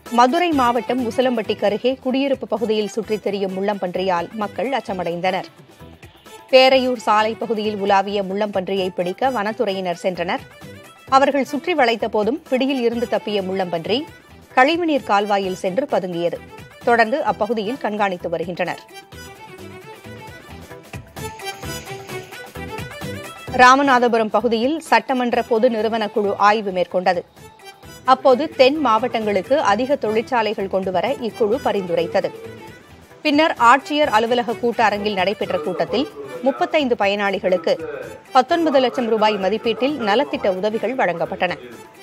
மதுரை மாவட்டம் உசிலம்பட்டிக்கு அருகே குடியிருப்பு பகுதியில் சுற்றித் திரியும் முள்ளம்பன்றியால் மக்கள் அச்சமடைந்தனர் பேரையூர் சாலை பகுதியில் உலாவிய முள்ளம்பன்றியை பிடிக்க வனத்துறையினர் சென்றனர் அவர்கள் சுற்றி வளைத்த போதும் பிடியில் இருந்து தப்பிய முள்ளம்பன்றி கழிவுநீர் கால்வாயில் சென்று பதுங்கியது தொடர்ந்து அப்பகுதியில் கண்காணித்து வருகின்றனர் ராமநாதபுரம் பகுதியில் சட்டமன்ற பொது நிறுவன குழு ஆய்வு மேற்கொண்டது அப்போது தென் மாவட்டங்களுக்கு அதிக தொழிற்சாலைகள் கொண்டுவர இக்குழு பரிந்துரைத்தது பின்னர் ஆட்சியர் அலுவலக கூட்டரங்கில் நடைபெற்ற கூட்டத்தில் முப்பத்தைந்து பயனாளிகளுக்கு பத்தொன்பது லட்சம் ரூபாய் மதிப்பீட்டில் நலத்திட்ட உதவிகள் வழங்கப்பட்டன